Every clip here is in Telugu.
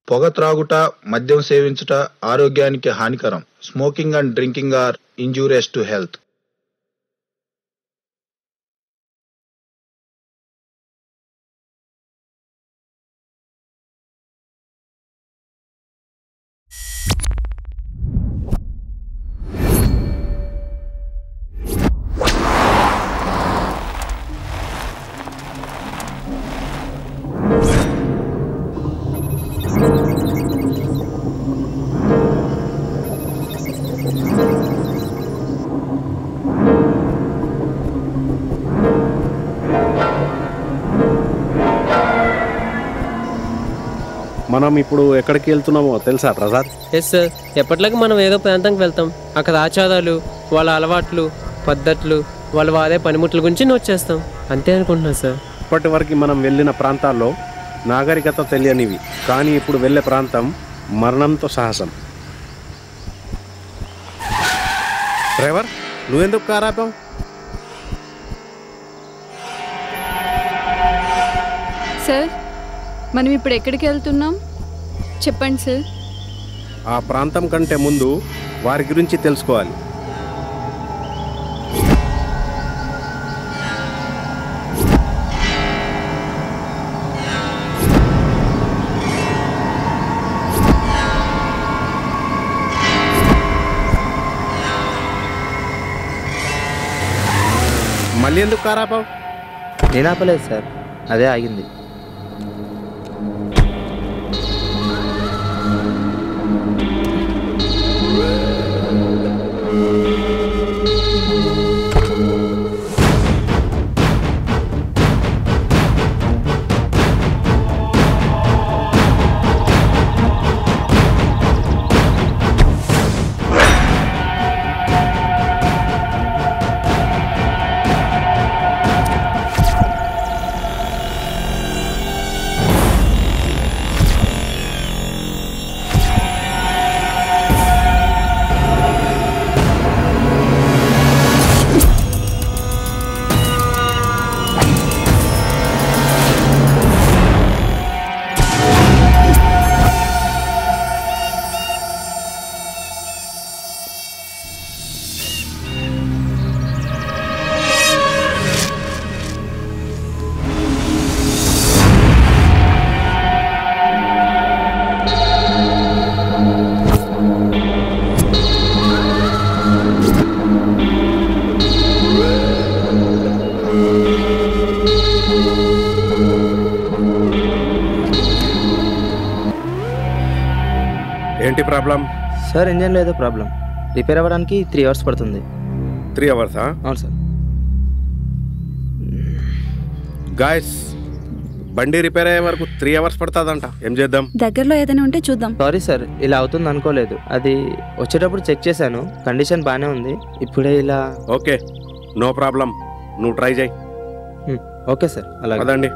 పొగ త్రాగుట మద్యం సేవించుట ఆరోగ్యానికి హానికరం smoking and drinking are injurious to health మనం ఇప్పుడు ఎక్కడికి వెళ్తున్నామో తెలుసా ప్రసాద్ ఎస్ సార్ ఎప్పటిలాగా మనం ఏదో ప్రాంతానికి వెళ్తాం అక్కడ ఆచారాలు వాళ్ళ అలవాట్లు పద్ధతులు వాళ్ళ వాడే పనిముట్ల గురించి నోట్ చేస్తాం అంతే అనుకుంటున్నా సార్ ఇప్పటి వరకు మనం వెళ్ళిన ప్రాంతాల్లో నాగరికత తెలియనివి కానీ ఇప్పుడు వెళ్ళే ప్రాంతం మరణంతో సాహసం డ్రైవర్ నువ్వెందుకు కారాపావు సార్ మనం ఇప్పుడు ఎక్కడికి వెళ్తున్నాం చెప్పండి సార్ ఆ ప్రాంతం కంటే ముందు వారి గురించి తెలుసుకోవాలి మళ్ళీ ఎందుకు కారాపావు నేను ఆపలేదు సార్ అదే ఆగింది ఏంటి ప్రాబ్లం సార్ ఇంజన్లో ఏదో ప్రాబ్లం రిపేర్ అవ్వడానికి త్రీ అవర్స్ పడుతుంది త్రీ అవర్సా అవును సార్ గాయస్ బండి రిపేర్ అయ్యే వరకు త్రీ అవర్స్ పడుతుందంట ఏం చేద్దాం దగ్గరలో ఏదైనా ఉంటే చూద్దాం సారీ సార్ ఇలా అవుతుంది అనుకోలేదు అది వచ్చేటప్పుడు చెక్ చేశాను కండిషన్ బాగానే ఉంది ఇప్పుడే ఇలా ఓకే నో ప్రాబ్లం నువ్వు ట్రై చేయి హ్మ్, ఓకే సార్ అలాగే పదండి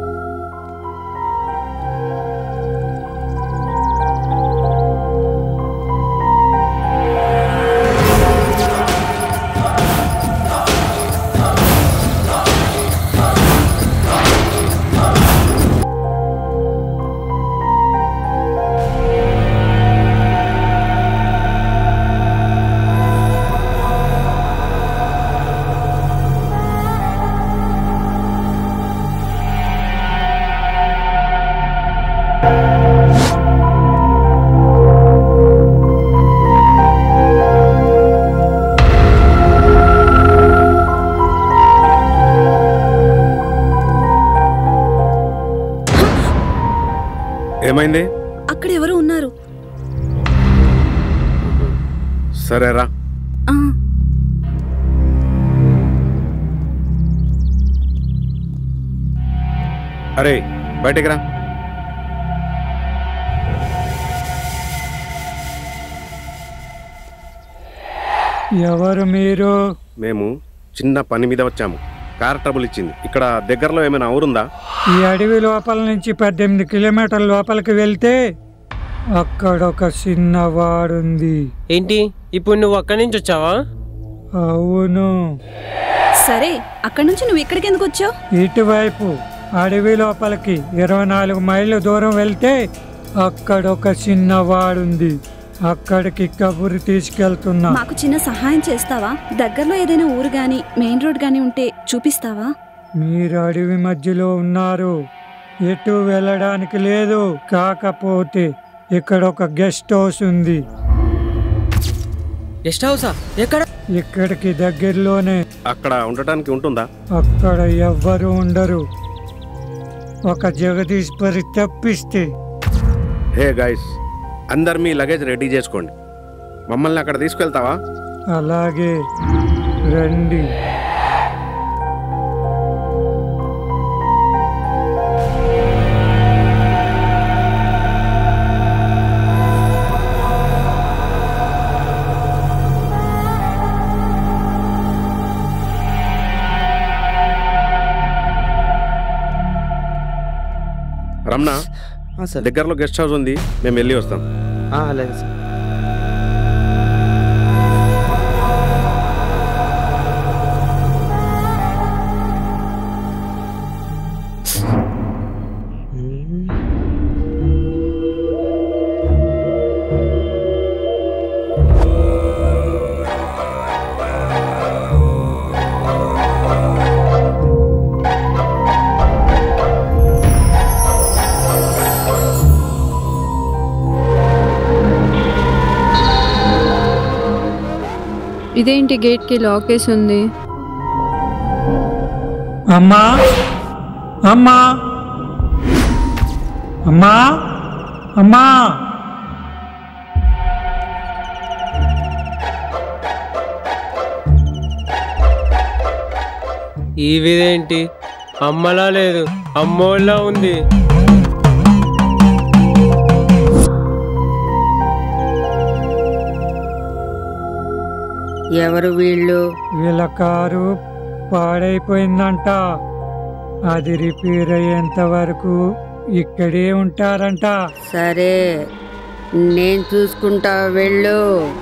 ఏమైంది అక్కడ ఎవరు ఉన్నారు సరేరా ఆ, అరే బయటికి రా ఎవరు మీరు మేము చిన్న పని మీద వచ్చాము కార్ ట్రబుల్ ఇచ్చింది ఇక్కడ దగ్గరలో ఏమైనా ఊరుందా ఈ అడవి లోపల నుంచి పద్దెనిమిది కిలోమీటర్ల లోపలికి వెళ్తే అక్కడ ఒక చిన్న వాడుంది ఏంటి ఇప్పుడు నువ్వు అక్కడి నుంచి వచ్చావా అవును సరే అక్కడ నుంచి నువ్వు ఇక్కడికి ఎందుకు వచ్చావు ఇటువైపు అడవి లోపలికి ఇరవై నాలుగు మైళ్ళ దూరం వెళ్తే అక్కడ ఒక చిన్నవాడుంది అక్కడికి కబురు తీసుకెళ్తున్నా మాకు చిన్న సహాయం చేస్తావా దగ్గరలో ఏదైనా ఊరు గాని మెయిన్ రోడ్ గాని ఉంటే చూపిస్తావా మీరు అడవి మధ్యలో ఉన్నారు ఎటు వెళ్ళడానికి లేదు కాకపోతే ఇక్కడ ఒక గెస్ట్ హౌస్ ఉంది గెస్ట్ హౌసా ఎక్కడ ఇక్కడికి దగ్గరలోనే అక్కడ ఉండటానికి ఉంటుందా అక్కడ ఎవ్వరు ఉండరు ఒక జగదీశ్వరి తప్పిస్తే హే గైస్ అందరు మీ లగేజ్ రెడీ చేసుకోండి మమ్మల్ని అక్కడ తీసుకెళ్తావా అలాగే రండి రమణ ఆ, సార్ దగ్గరలో గెస్ట్ హౌస్ ఉంది మేము వెళ్ళి వస్తాం ఆ, అలాగే సార్ ఇదేంటి గేట్కి లాక్ వేసి ఉంది అమ్మా అమ్మా అమ్మా అమ్మా ఈ విధేంటి అమ్మలా లేదు అమ్మోళ్ళ ఉంది ఎవరు వీళ్ళు వీళ్ళ కారు పాడైపోయిందంట అది రిపేర్ అయ్యేంత వరకు ఇక్కడే ఉంటారంట సరే నేను చూసుకుంటా వెళ్ళు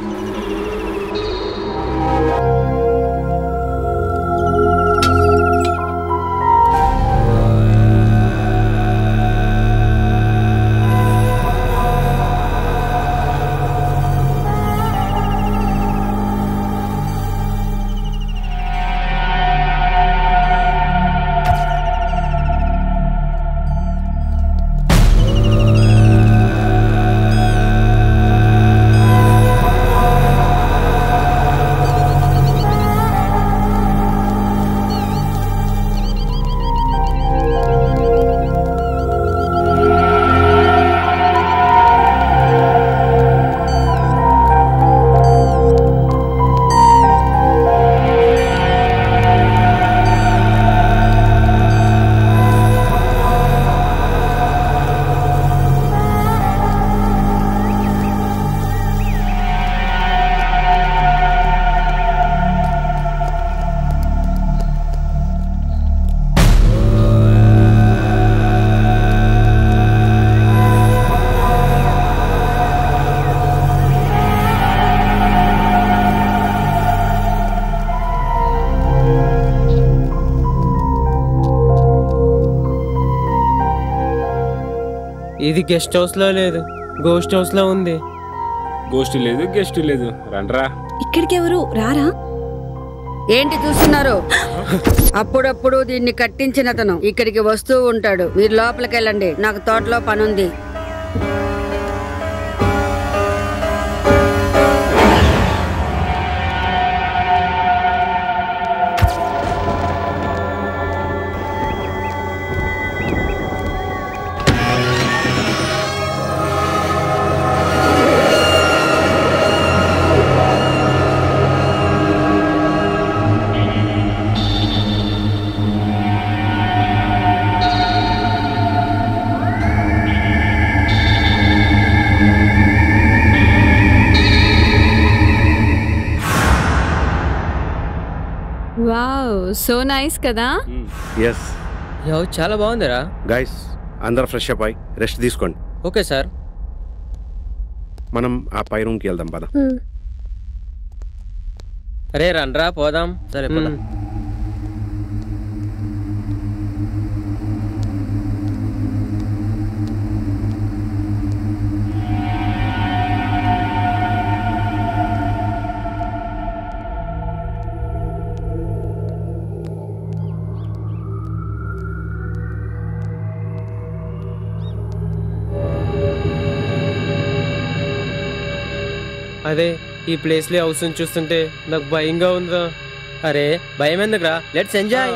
ఇది గెస్ట్ హౌస్ లో లేదు గోస్ట్ హౌస్ లో ఉంది గోష్టి లేదు గెస్ట్ లేదు రండ్రా ఇక్కడికి ఎవరు రారా ఏంటి చూస్తున్నారు అప్పుడప్పుడు దీన్ని కట్టించిన అతను ఇక్కడికి వస్తూ ఉంటాడు మీరు లోపలికి వెళ్ళండి నాకు తోటలో పనుంది వావ్ సో నైస్ కదా ఎస్ యో చాలా బాగుందిరా గైస్ అందరు ఫ్రెష్ అప్ అయి రెస్ట్ తీసుకోండి ఓకే సార్ మనం ఆ పై రూమ్కి వెళ్దాం పద అరే రండ్రా పోదాం సరే పోదాం అదే ఈ ప్లేస్లో హౌస్ చూస్తుంటే నాకు భయంగా ఉందా అరే భయం ఎందుకురా లెట్స్ ఎంజాయ్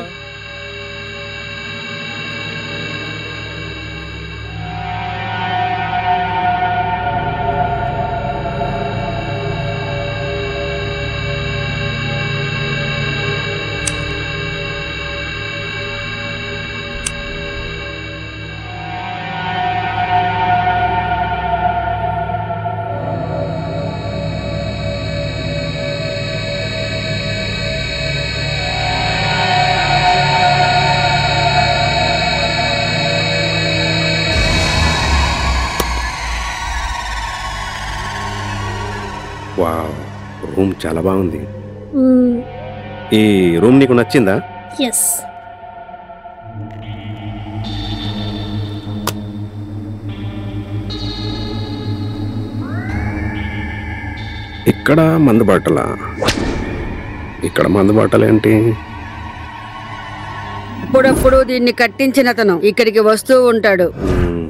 వావ్ రూమ్ చాలా బాగుంది ఈ రూమ్ నీకు నచ్చిందా ఎస్ ఇక్కడ మందు బాటల ఇక్కడ మందు బాటలేంటి అప్పుడప్పుడు దీన్ని కట్టించిన అతను ఇక్కడికి వస్తూ ఉంటాడు మ్మ్.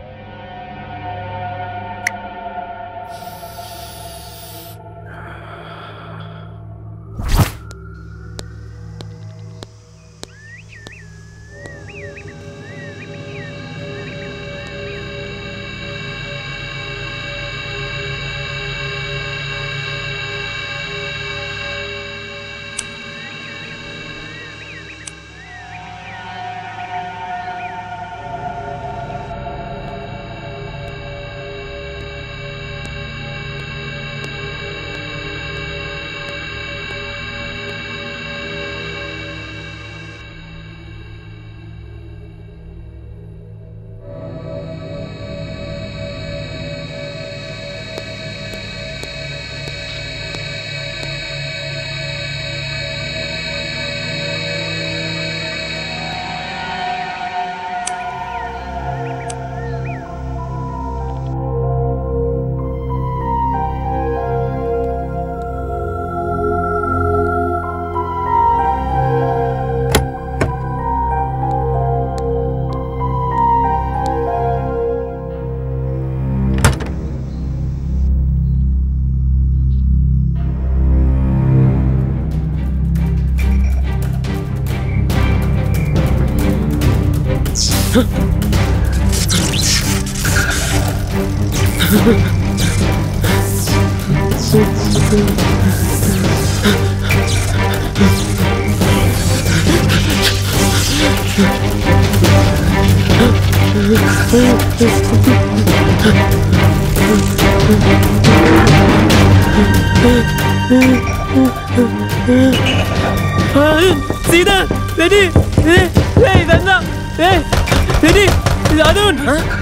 సీదా రెడీ ఇదంతా రెడీ అదున్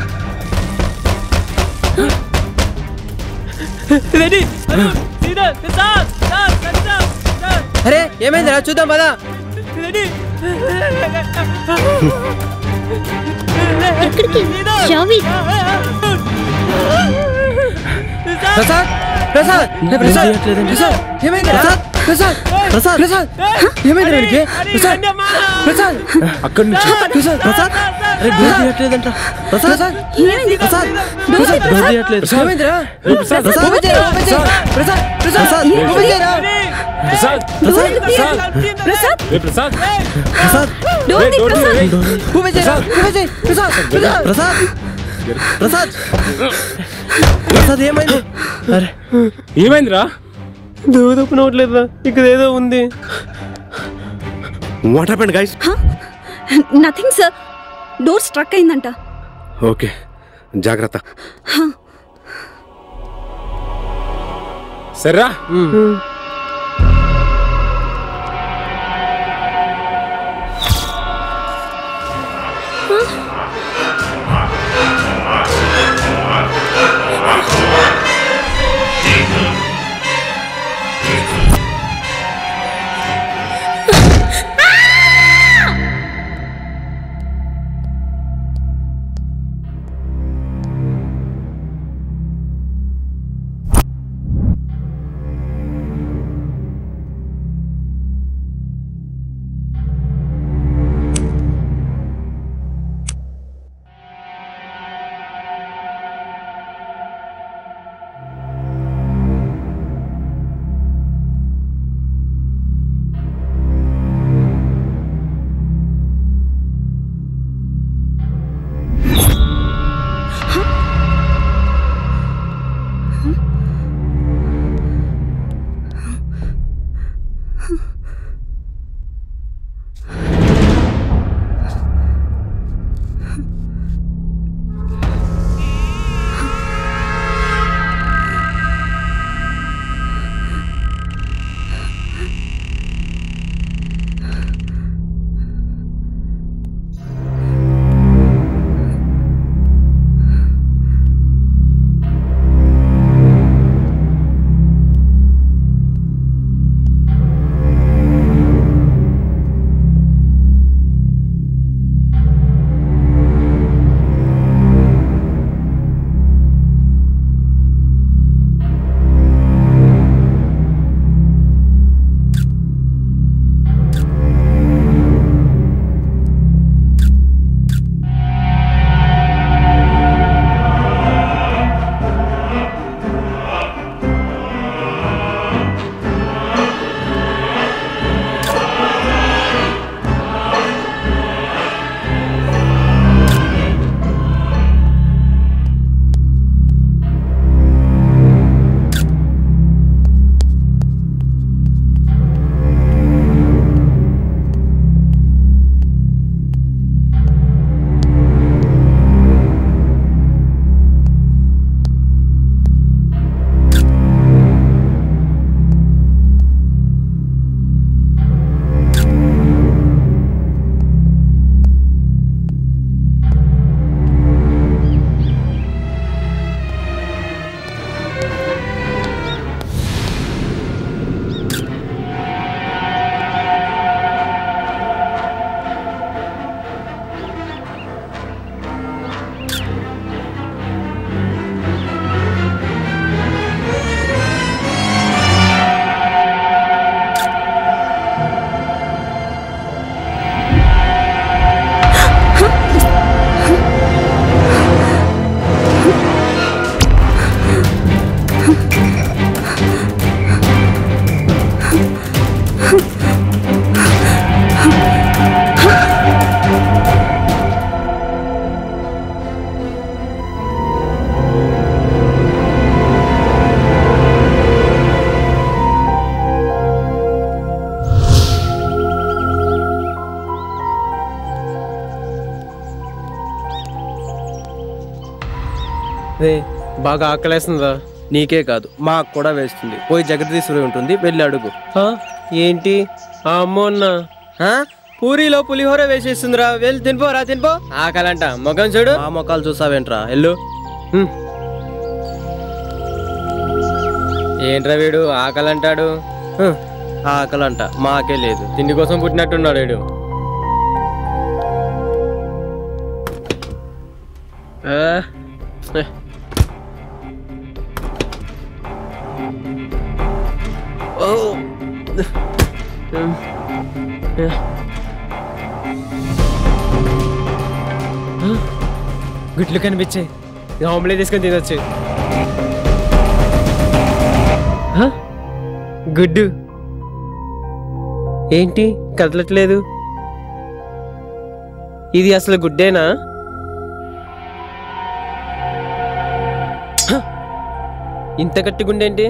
రెడీ సీదా సార్ సార్ సార్ అరే ఏమైందిరా చూద్దాం పదా రెడీ ఎక్కడికి జావీద్ ప్రసాద్ ప్రసాద్ ఏ ప్రసాద్ ప్రసాద్ ఏమైంది ప్రసాద్ ప్రసాద్ ప్రసాద్ ప్రసాద్ ఏమైంది వాడికి ప్రసాద్ ప్రసాద్ అక్కడి నుంచి ప్రసాద్ ప్రసాద్ అరే డోర్ తీయట్లేదంట ప్రసాద్ ప్రసాద్ ఏమైంది? ప్రసాద్ డోర్ ప్రసాద్ డోర్ తీయట్లేదు ఏమైందిరా ప్రసాద్ ప్రసాద్ ఓపెన్ చేయరా ఓపెన్ చేయి ప్రసాద్ ప్రసాద్ ఓపెన్ చేయరా ప్రసాద్ ప్రసాద్ ప్రసాద్ రే ప్రసాద్ ప్రసాద్ డోర్ తీ, డోర్ ప్రసాద్. తీయ్. ఓపెన్ చేయరా ఓపెన్ చేయి ప్రసాద్ ప్రసాద్ ప్రసాద్ ప్రసాద్ ఏమైంది అరే ఏమైందిరా డోర్ ఓపెన్ అవ్వట్లేదురా ఇక్కడ ఏదో ఉంది what happened guys nothing sir door struck అయిందంట ఓకే జాగ్రత్త సరేరా రే బాగా ఆకలేస్తుందా నీకే కాదు మాకు కూడా వేస్తుంది పోయి జగదీశ్వరి ఉంటుంది వెళ్ళి అడుగు ఆ, ఏంటి ఆ అమ్మో అన్న ఆ? పూరీలో పులిహోర వేసేస్తుందిరా వెళ్ళి తినిపోరా తినిపో ఆకలంట మొగం చూడు ఆ మొక్కలు చూసావేంట్రా వెళ్ళు హ్మ్. ఏంట్రా వీడు ఆకలంటాడు హ, ఆకలంట మాకే లేదు తిండి కోసం పుట్టినట్టున్నాడు వీడు ఆ, ఏ. ఓ. ఉమ్. ఏ. ఆ, గుడ్లు కనిపించాయి ఆమ్లెట్ తీసుకొని తినొచ్చు ఆ, గుడ్డు ఏంటి కదలట్లేదు ఇది అసలు గుడ్డేనా హ! ఇంత గట్టి గుండేంటి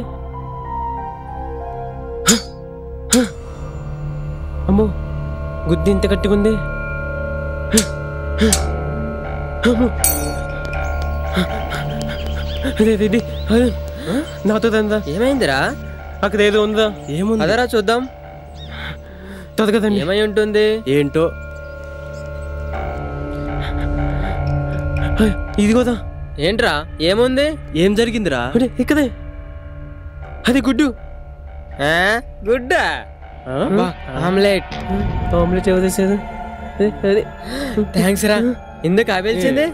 హ! హ! అమ్మో గుడ్డి ఇంత గట్టిగుంది హ! హ! అమ్మో అదే అదే, అదే అదే. నాతో తందా ఏమైందిరా అక్కడ ఏదో ఉందా ఏముంది అదరా చూద్దాం తది కదండి ఏమై ఉంటుంది ఏంటో ఇది కదా ఏంట్రా ఏముంది ఏం జరిగిందిరా ఇక్కదే అది గుడ్డు గుడ్డా ఆమ్లెట్ ఆమ్లెట్ ఎవరు తెచ్చేది అదే, అదే థ్యాంక్స్ రా ఎందుకు ఆపేల్చింది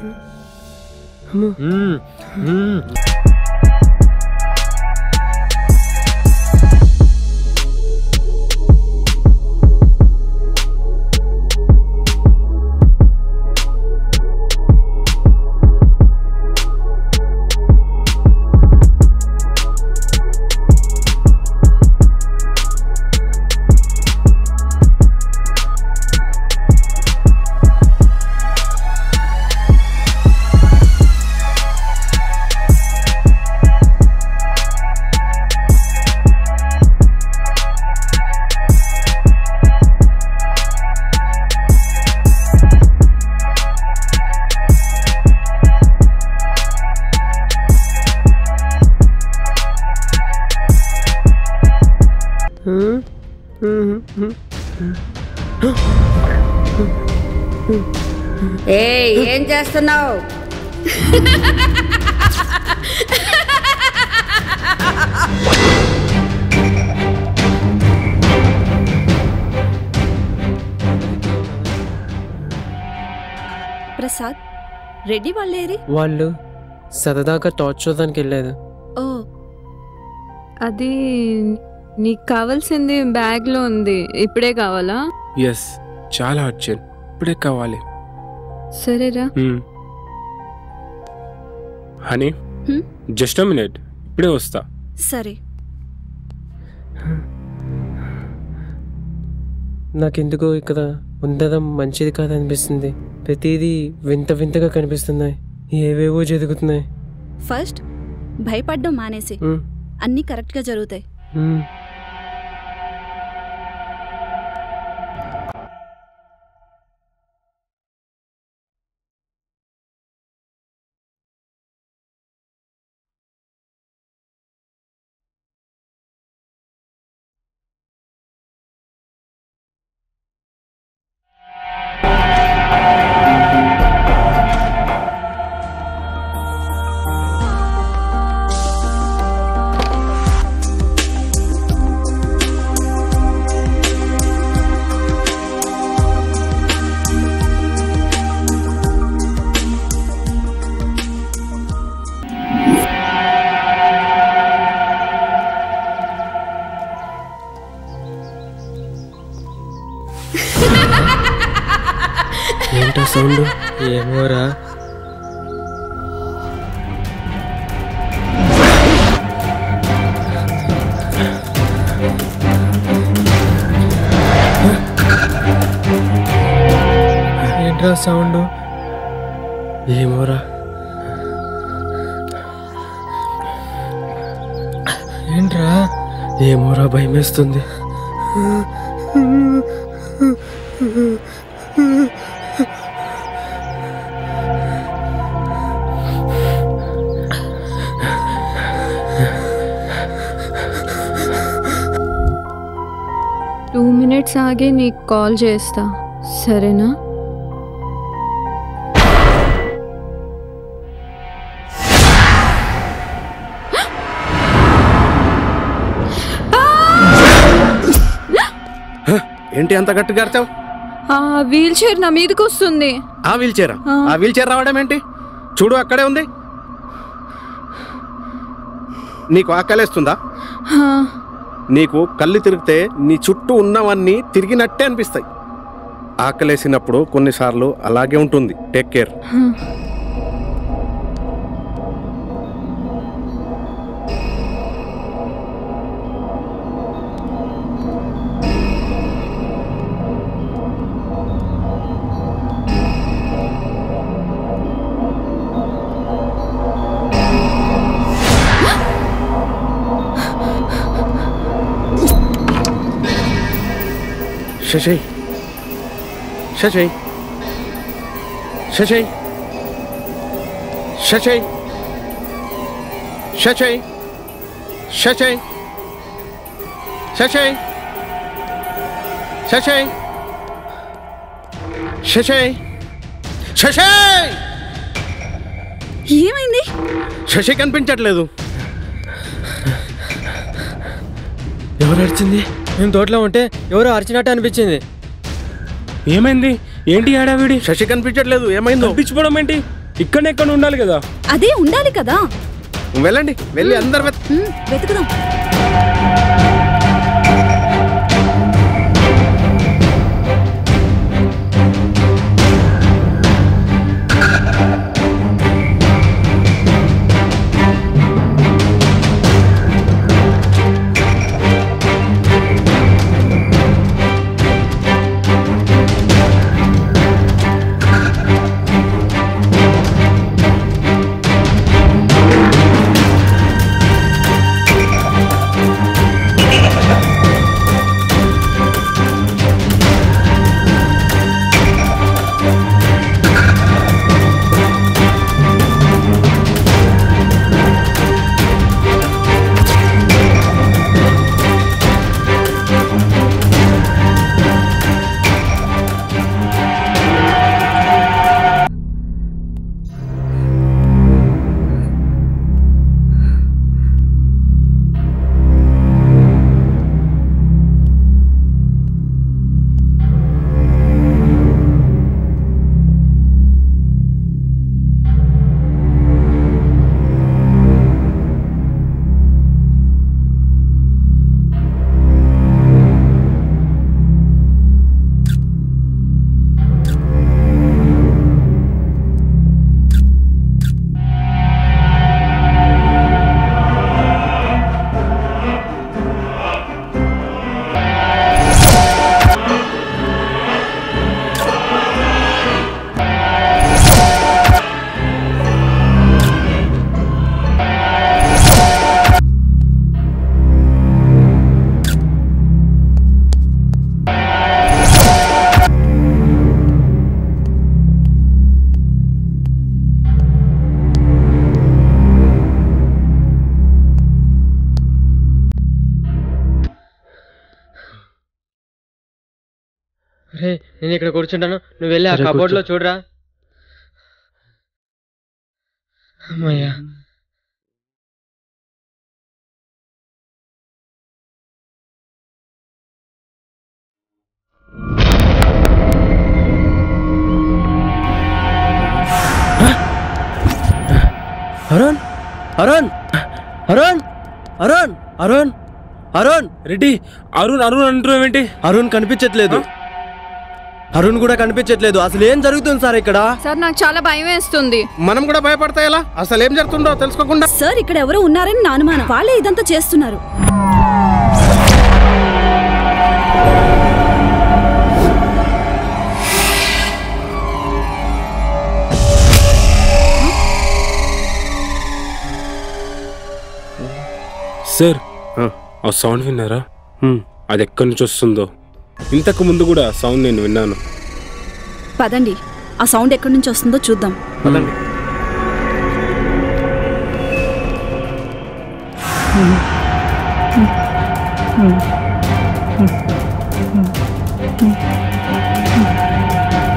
ఏయ్ ఏం చేస్తున్నావు ప్రసాద్ రెడ్డి వాళ్ళేరి వాళ్ళు సరదాగా టార్చ్ చూడడానికి వెళ్ళలేదు ఓ అది నీకు కావాల్సింది బ్యాగ్లో ఉంది ఇప్పుడే కావాలా ఎస్ చాలా అర్జెంట్ ఇప్పుడే కావాలి సరేరా హనీ హ్మ్? జస్ట్ మినిట్ ఇప్పుడే వస్తా సరే నాకెందుకో ఇక్కడ ఉండడం మంచిది కాదనిపిస్తుంది ప్రతిదీ వింత వింతగా కనిపిస్తున్నాయి ఏవేవో జరుగుతున్నాయి ఫస్ట్ భయపడ్డం మానేసి ఉమ్, అన్నీ కరెక్ట్గా జరుగుతాయి ఉమ్. ఏంటో సౌండ్ ఏమోరా ఏంట్రా సౌండ్ ఏమోరా ఏంట్రా ఏమోరా భయమేస్తుంది మినిట్స్ ఆగి నీకు కాల్ చేస్తా సరేనా ఏంటి అంత గట్టిగా అరిచావు ఆ వీల్ చైర్ నా మీదకి వస్తుంది ఆ వీల్ చైర్ ఆ. ఆ వీల్ చైర్ రావడం ఏంటి చూడు అక్కడే ఉంది నీకు ఆకలేస్తుందా ఆ, నీకు కళ్ళు తిరిగితే నీ చుట్టూ ఉన్నవన్నీ తిరిగినట్టే అనిపిస్తాయి ఆకలేసినప్పుడు కొన్నిసార్లు అలాగే ఉంటుంది టేక్ కేర్ ఆ. శశి శశి శశి శశి శశి శశి శశి శశి శశి శశి ఏమైంది శశి కనిపించట్లేదు ఎవరు అరిచింది మేము తోటలో ఉంటే ఎవరో అరిచినట్టు అనిపించింది ఏమైంది ఏంటి ఆడావిడి శశి కనిపించట్లేదు ఏమైందో కనిపించుకోవడం ఏంటి ఇక్కడనే ఎక్కడ ఉండాలి కదా అదే ఉండాలి కదా వెళ్ళండి వెళ్ళి అందరు వెత్- ఉమ్, వెతుకుదాం రే నేను ఇక్కడ కూర్చుంటాను నువ్వు వెళ్ళి ఆ సరే, కబోర్డ్ లో కూర్చో. చూడరా అమ్మయ్యా అరుణ్ అరుణ్ అరుణ్ అరుణ్ అరుణ్ అరుణ్ రెడ్డి అరుణ్ అరుణ్ అంటున్నావు ఏంటి అరుణ్ కనిపించట్లేదు అరుణ్ కూడా కనిపించట్లేదు అసలు ఏం జరుగుతుంది సార్ ఇక్కడ సార్ నాకు చాలా భయం వేస్తుంది మనం కూడా భయపడతా ఎలా అసలు ఏం జరుగుతుందో తెలుసుకోకుండా సార్ ఇక్కడ ఎవరో ఉన్నారని నా అనుమానం వాళ్ళే ఇదంతా చేస్తున్నారు సార్ ఆ. ఆ సౌండ్ విన్నారా హ్మ్. అది ఎక్కడి నుంచి వస్తుందో ఇంతకు ముందు కూడా సౌండ్ నేను విన్నాను పదండి ఆ సౌండ్ ఎక్కడి నుంచి వస్తుందో చూద్దాం పదండి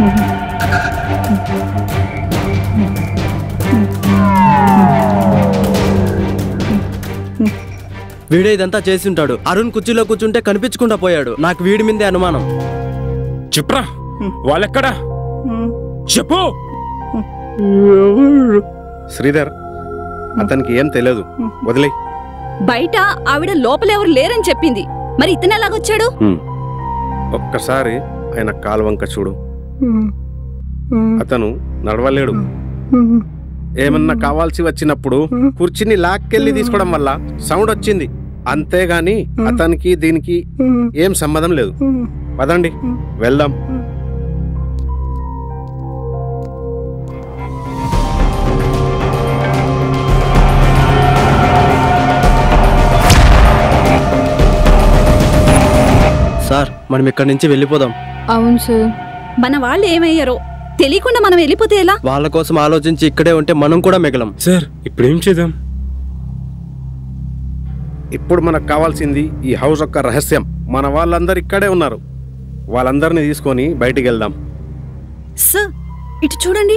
వీడే ఇదంతా చేసి ఉంటాడు అరుణ్ కుర్చీలో కూర్చుంటే కనిపించకుండా పోయాడు నాకు వీడి మీదే అనుమానం చెప్పురా వాళ్ళెక్కడా చెప్పు శ్రీధర్ అతనికి ఏం తెలియదు వదిలే బయట ఆవిడ లోపల ఎవరు లేరని చెప్పింది మరి ఇతను ఎలాగొచ్చాడు ఒక్కసారి ఆయన కాల్వంక చూడు అతను నడవలేడు ఏమన్నా కావాల్సి వచ్చినప్పుడు కుర్చీని లాక్కెళ్ళి తీసుకోవడం వల్ల సౌండ్ వచ్చింది అంతేగాని అతనికి దీనికి ఏం సంబంధం లేదు పదండి వెళ్దాం సార్ మనం ఇక్కడి నుంచి వెళ్ళిపోదాం అవును సార్ మన వాళ్ళు ఏమయ్యారో తెలియకుండా మనం వెళ్ళిపోతే ఎలా వాళ్ళ కోసం ఆలోచించి ఇక్కడే ఉంటే మనం కూడా మిగలం సార్ ఇప్పుడేం చేద్దాం ఇప్పుడు మనకు కావాల్సింది ఈ హౌస్ యొక్క రహస్యం మన వాళ్ళందరూ ఇక్కడే ఉన్నారు వాళ్ళందరినీ తీసుకొని బయటికి వెళ్దాం సార్ ఇటు చూడండి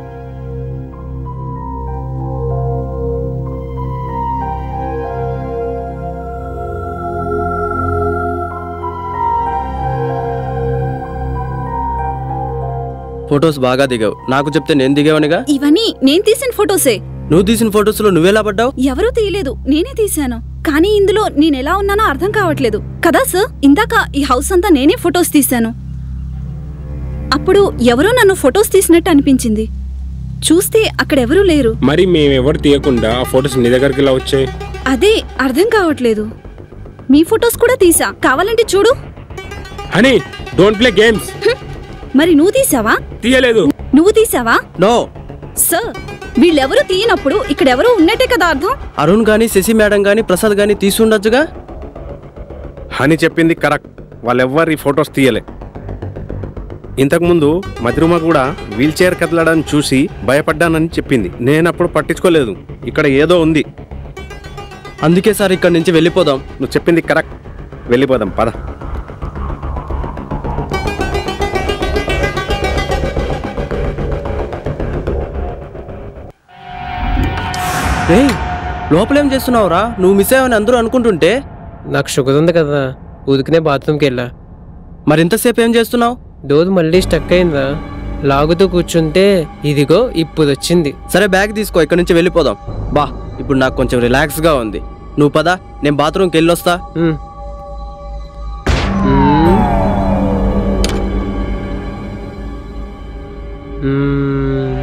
ఫొటోస్ బాగా దిగావు నాకు చెప్తే నేను దిగావనిగా ఇవన్నీ నేను తీసిన ఫొటోసే నువ్వు తీసిన ఫొటోస్ లో నువ్వెలా పడ్డావు ఎవరూ తీయలేదు నేనే తీశాను కానీ ఇందులో నేను ఎలా ఉన్నానో అర్థం కావట్లేదు కదా సార్ ఇందాక ఈ హౌస్ అంతా నేనే ఫొటోస్ తీశాను అప్పుడు ఎవరో నన్ను ఫొటోస్ తీసినట్టు అనిపించింది చూస్తే అక్కడెవరూ లేరు మరి మేమెవరు తీయకుండా ఆ ఫొటోస్ నీ దగ్గరికి ఇలా వచ్చాయి అదే అర్థం కావట్లేదు మీ ఫొటోస్ కూడా తీసా కావాలంటే చూడు హనీ డోంట్ ప్లే గేమ్స్ మరి నువ్వు తీసావా తీయలేదు నువ్వు తీసావా నో సార్ వీళ్ళెవరూ తీయనప్పుడు ఇక్కడెవరూ ఉన్నట్టే కదా అర్థం అరుణ్ గాని శశి మేడం గాని ప్రసాద్ గాని తీసుండొచ్చుగా హని చెప్పింది కరెక్ట్ వాళ్ళెవ్వరు ఈ ఫొటోస్ తీయలే ఇంతకుముందు మధురిమ కూడా వీల్ చైర్ కదలడం చూసి భయపడ్డానని చెప్పింది నేనప్పుడు పట్టించుకోలేదు ఇక్కడ ఏదో ఉంది అందుకే సార్ ఇక్కడి నుంచి వెళ్ళిపోదాం నువ్వు చెప్పింది కరెక్ట్ వెళ్ళిపోదాం పద రేయ్ లోపలేం చేస్తున్నావురా నువ్వు మిస్ అయ్యావని అందరూ అనుకుంటుంటే నాకు షుగర్ ఉంది కదా ఊదుకునే బాత్రూమ్కి వెళ్ళా మరి ఇంతసేపు ఏం చేస్తున్నావు డోర్ మళ్ళీ స్టక్ అయిందా లాగుతూ కూర్చుంటే ఇదిగో ఇప్పుడు వచ్చింది సరే బ్యాగ్ తీసుకో ఇక్కడి నుంచి వెళ్ళిపోదాం బా ఇప్పుడు నాకు కొంచెం రిలాక్స్ గా ఉంది నువ్వు పద నేను బాత్రూమ్కి వెళ్ళొస్తా ఉమ్. ఉమ్. ఉమ్.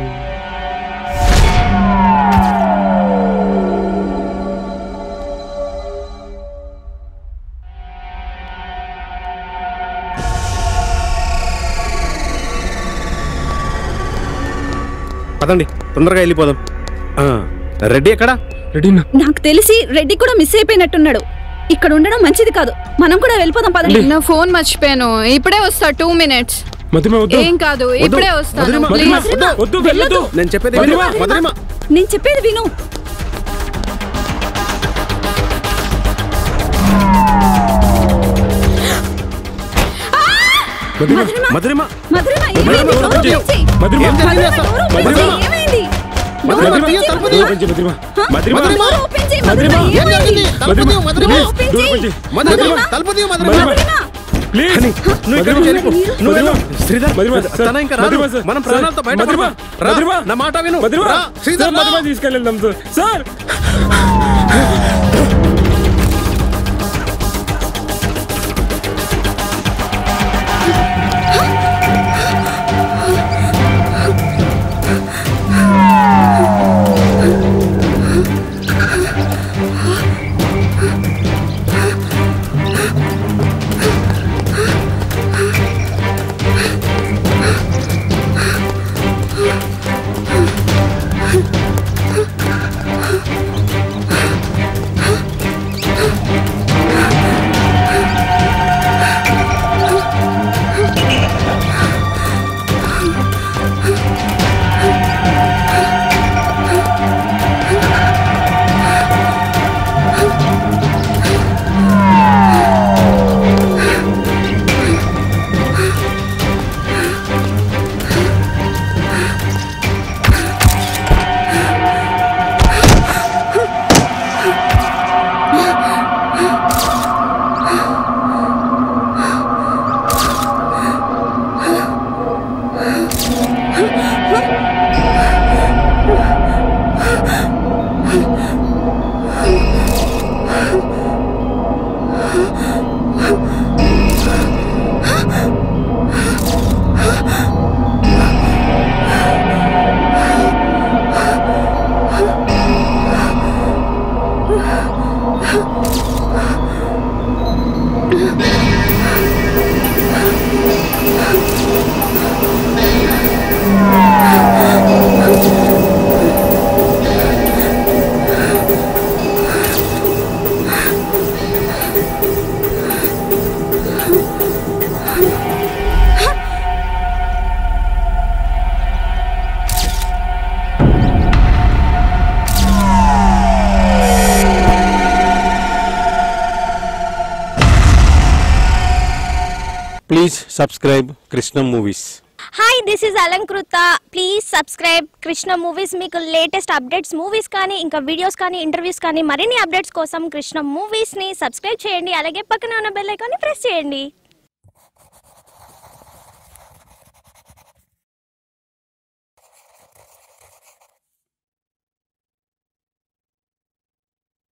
పదండి తొందరగా వెళ్ళిపోదాం ఆ, రెడ్డి ఎక్కడా రెడీనా నాకు తెలిసి రెడ్డి కూడా మిస్ అయిపోయినట్టున్నాడు ఇక్కడ ఉండడం మంచిది కాదు మనం కూడా వెళ్ళిపోదాం పదండి నా ఫోన్ మర్చిపోయాను ఇప్పుడే వస్తా టూ మినిట్స్ మధుమ వద్దు ఏం కాదు ఇప్పుడే వస్తాను మధురిమ, ప్లీజ్ మధురిమ, వద్దు వెళ్ళొద్దు నేను చెప్పేది విను. మధురిమ, మధురిమ. నేను చెప్పేది విను మధురిమ, మధురిమ మధురిమ మధురిమ, ఏమైంది? డోర్ డోర్ ఓపెన్ చేయి. ఓపెన్ చేయి. మధురిమ, ఏం జరిగింది మధురిమ, అసలు? డోర్ ఓపెన్ మధురిమ, చేయి. ఏమైంది? డోర్ మధురిమ, ఓపెన్ చేయి, డోర్ మధురిమ. ఓపెన్ చేయి, మధురిమ. హ? మధురిమ. డోర్ ఓపెన్ చేయి, మధురిమ. మధురిమ. ఏం ఏమైంది? తలుపు తీయు, మధురిమ. డోర్ ఓపెన్ డోర్ చేయి. ఓపెన్ చేయి. మధురిమ, తలుపు తీయు, మధురిమ. మధురిమ. ప్లీజ్ నువ్వు ఇక్కడ నుంచి వెళ్ళిపో. నువ్వు వెళ్ళు. శ్రీధర్ మధురిమ, సార్. తన ఇంకా రాదు. మధురిమ, సార్. మనం సార్. ప్రాణాలతో బయట మధురిమ, రా. మధురిమ. నా మాట విను మధురిమ. రా. శ్రీధర్ సార్, మధురిమ తీసుకెళ్ళిద్దాం sir sir please subscribe Krishna movies hi this is Alankrita please subscribe Krishna movies మీకు లేటెస్ట్ అప్డేట్స్ మూవీస్ కానీ ఇంకా వీడియోస్ కానీ ఇంటర్వ్యూస్ కానీ మరిన్ని అప్డేట్స్ కోసం కృష్ణ మూవీస్ని సబ్స్క్రైబ్ చేయండి అలాగే పక్కన ఉన్న బెల్ ఐకాన్ని ప్రెస్ చేయండి